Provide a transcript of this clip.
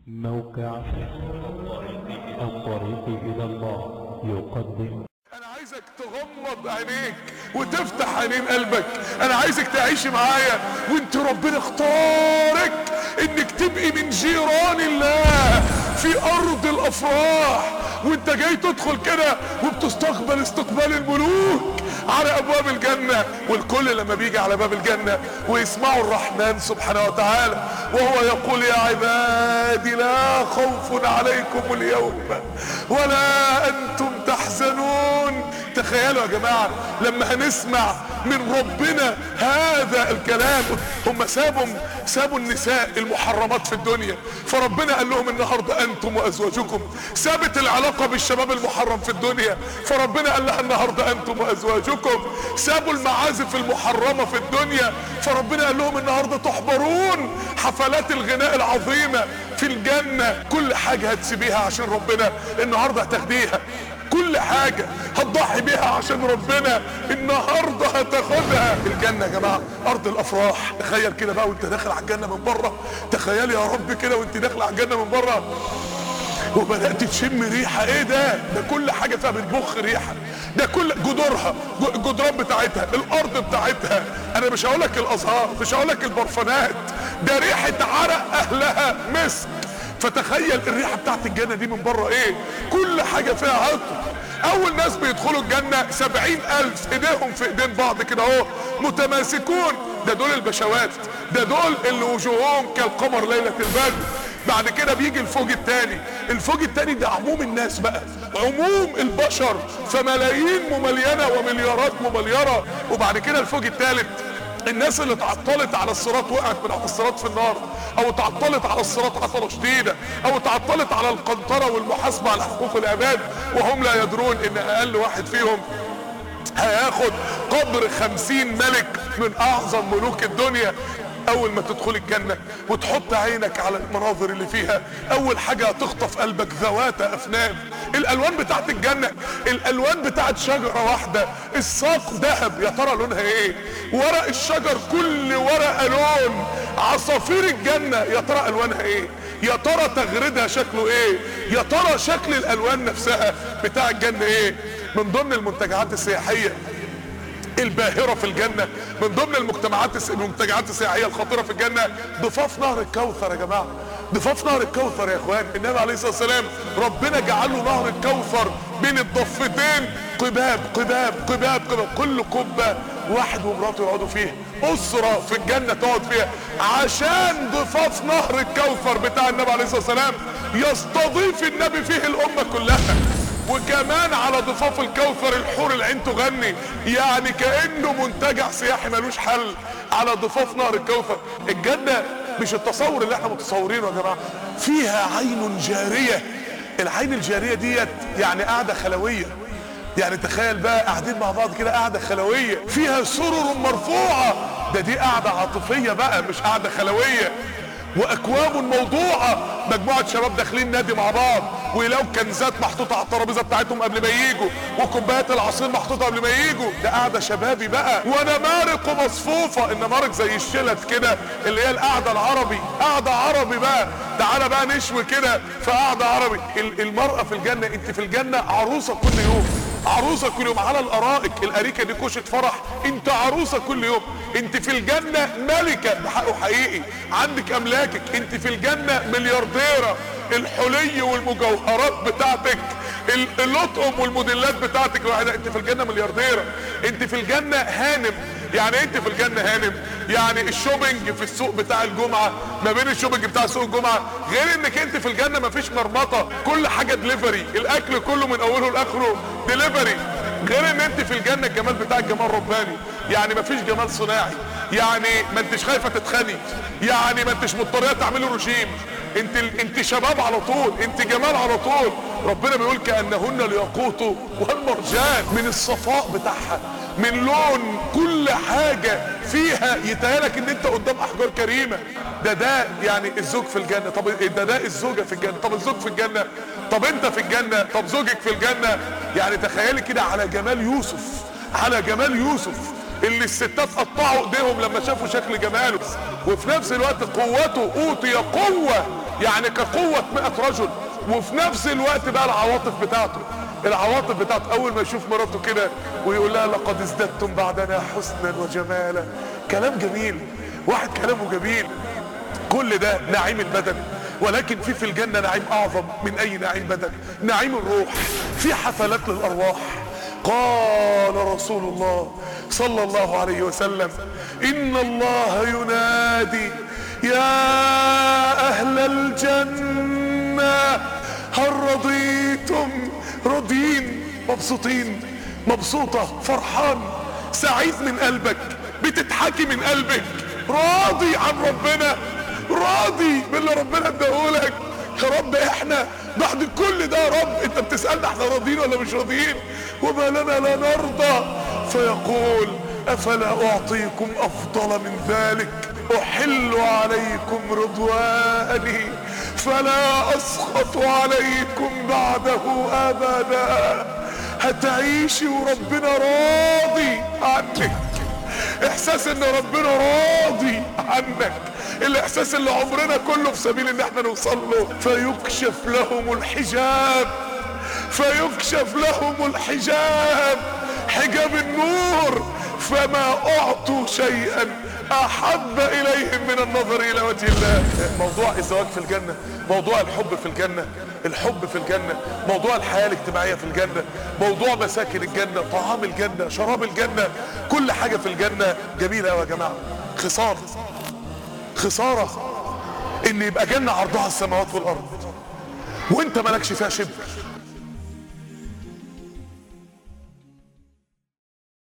موقع الطريق إلى الله يقدم انا عايزك تغمض عينيك وتفتح عينين قلبك انا عايزك تعيش معايا وانت ربنا اختارك انك تبقي من جيران الله في ارض الافراح وانت جاي تدخل كده وبتستقبل استقبال الملوك على ابواب الجنة والكل لما بيجي على باب الجنة ويسمعوا الرحمن سبحانه وتعالى وهو يقول يا عبادي لا خوف عليكم اليوم ولا انتم تحزنون تخيلوا يا جماعة لما هنسمع من ربنا هذا الكلام هم سابوا سابوا النساء المحرمات في الدنيا فربنا قال لهم النهاردة انتم وازواجكم سابت العلاقة بالشباب المحرم في الدنيا فربنا قال لها النهاردة انتم وازواجكم سابوا المعازف المحرمة في الدنيا فربنا قال لهم النهاردة تحضرون حفلات الغناء العظيمة في الجنة كل حاجة هتسيبيها عشان ربنا النهاردة هتاخديها كل حاجة هتضحي بيها عشان ربنا النهاردة هتاخدها الجنة يا جماعة أرض الأفراح تخيل كده بقى وانت داخل على الجنة من بره تخيل يا رب كده وانت داخل على الجنة من بره وبدأت تشم ريحة ايه ده ده كل حاجة فيها بتبخ ريحة ده كل جذورها الجدران بتاعتها الارض بتاعتها انا مش هقولك الازهار مش هقولك البرفانات ده ريحة عرق اهلها مسك فتخيل الريحة بتاعت الجنة دي من بره ايه كل حاجة فيها عطر اول ناس بيدخلوا الجنة سبعين الف ايديهم في ايدين بعض كده اهو متماسكون ده دول البشوات ده دول اللي وجوههم كالقمر ليلة البدر بعد كده بيجي الفوج التاني الفوج التاني ده عموم الناس بقى عموم البشر فملايين مملينة ومليارات ممليرة وبعد كده الفوج التالت الناس اللي اتعطلت على الصراط وقعت من على الصراط في النار او اتعطلت على الصراط عطلة شديدة او اتعطلت على القنطرة والمحاسبة على حقوق العباد وهم لا يدرون ان اقل واحد فيهم هياخد قدر خمسين ملك من اعظم ملوك الدنيا اول ما تدخل الجنة وتحط عينك على المناظر اللي فيها اول حاجة هتخطف قلبك ذوات افنان الالوان بتاعت الجنة الالوان بتاعت شجرة واحدة الساق ذهب يا ترى لونها ايه ورق الشجر كل ورقة لون عصافير الجنة يا ترى الوانها ايه يا ترى تغريدها شكله ايه يا ترى شكل الالوان نفسها بتاع الجنة ايه من ضمن المنتجعات السياحية الباهرة في الجنة من ضمن المجتمعات الس... المنتجعات السياحية الخطيرة في الجنة ضفاف نهر الكوثر يا جماعة ضفاف نهر الكوثر يا اخوان النبي عليه الصلاة والسلام ربنا جعل له نهر الكوثر بين الضفتين قباب قباب قباب قباب كل قبة واحد ومراته يقعدوا فيها أسرة في الجنة تقعد فيها عشان ضفاف نهر الكوثر بتاع النبي عليه الصلاة والسلام يستضيف النبي فيه الأمة كلها وكمان على ضفاف الكوثر الحور العين تغني يعني كأنه منتجع سياحي ملوش حل على ضفاف نهر الكوثر الجنة مش التصور اللي احنا متصورينه يا جماعة فيها عين جارية العين الجارية ديت يعني قاعدة خلوية يعني تخيل بقى قاعدين مع بعض كده قاعدة خلوية فيها سرر مرفوعة ده دي قاعدة عاطفية بقى مش قاعدة خلوية واكواب موضوعة مجموعة شباب داخلين نادي مع بعض ويلاقوا كنزات محطوطة على الترابيزة بتاعتهم قبل ما يجوا وكوبايات العصير محطوطة قبل ما يجوا ده قاعدة شبابي بقى ونمارق مصفوفة النمارق زي الشلت كده اللي هي القعدة العربي قعدة عربي بقى تعالى بقى نشوي كده في قعدة عربي المرأة في الجنة انت في الجنة عروسة كل يوم عروسة كل يوم على الارائك الاريكة دي كوشة فرح انت عروسة كل يوم انت في الجنة ملكة بحقه حقيقي عندك املاكك انت في الجنة مليارديرة الحلي والمجوهرات بتاعتك اللطقم والموديلات بتاعتك الواحدة انت في الجنة مليارديرة انت في الجنة هانم يعني انت في الجنة هانم يعني الشوبينج في السوق بتاع الجمعة ما بين الشوبينج بتاع سوق الجمعة غير انك انت في الجنة مفيش مرمطة كل حاجة دليفري الاكل كله من اوله لاخره دليفري غير ان انت في الجنة الجمال بتاعك جمال رباني يعني مفيش جمال صناعي يعني ما انتش خايفة تتخني يعني ما انتش مضطرية تعملي رجيم انت انت شباب على طول انت جمال على طول ربنا بيقول كأنهن الياقوت والمرجان من الصفاء بتاعها من لون كل حاجة فيها يتهيألك ان انت قدام احجار كريمة ده ده يعني الزوج في الجنة طب ده ده الزوجة في الجنة طب الزوج في الجنة طب انت في الجنة طب زوجك في الجنة يعني تخيلي كده على جمال يوسف على جمال يوسف اللي الستات قطعوا ايديهم لما شافوا شكل جماله وفي نفس الوقت قوته اوتي قوة يعني كقوة 100 رجل وفي نفس الوقت بقى العواطف بتاعته العواطف بتاعته اول ما يشوف مراته كده ويقول لها لقد ازددتم بعدنا حسنا وجمالا كلام جميل واحد كلامه جميل كل ده نعيم البدن ولكن في في الجنة نعيم اعظم من اي نعيم بدن نعيم الروح في حفلات للارواح قال رسول الله صلى الله عليه وسلم ان الله ينادي يا اهل الجنة هل رضيتم رضين مبسوطين مبسوطة فرحان سعيد من قلبك بتضحكي من قلبك راضي عن ربنا راضي باللي ربنا اداهولك يا رب احنا بعد كل ده يا رب انت بتسألنا احنا راضيين ولا مش راضيين وما لنا لا نرضى فيقول افلا اعطيكم افضل من ذلك احل عليكم رضواني فلا اسخط عليكم بعده ابدا هتعيشي وربنا راضي عنك احساس ان ربنا راضي عنك الاحساس اللي عمرنا كله في سبيل ان احنا نوصل له فيكشف لهم الحجاب فيكشف لهم الحجاب حجاب النور فما اعطوا شيئا احب اليهم من النظر الى وجه الله موضوع الزواج في الجنة موضوع الحب في الجنة الحب في الجنة موضوع الحياة الاجتماعية في الجنة موضوع مساكن الجنة طعام الجنة شراب الجنة كل حاجة في الجنة جميلة يا جماعة خسارة خسارة ان يبقى جنة عرضها السماوات والارض وانت مالكش فيها شبر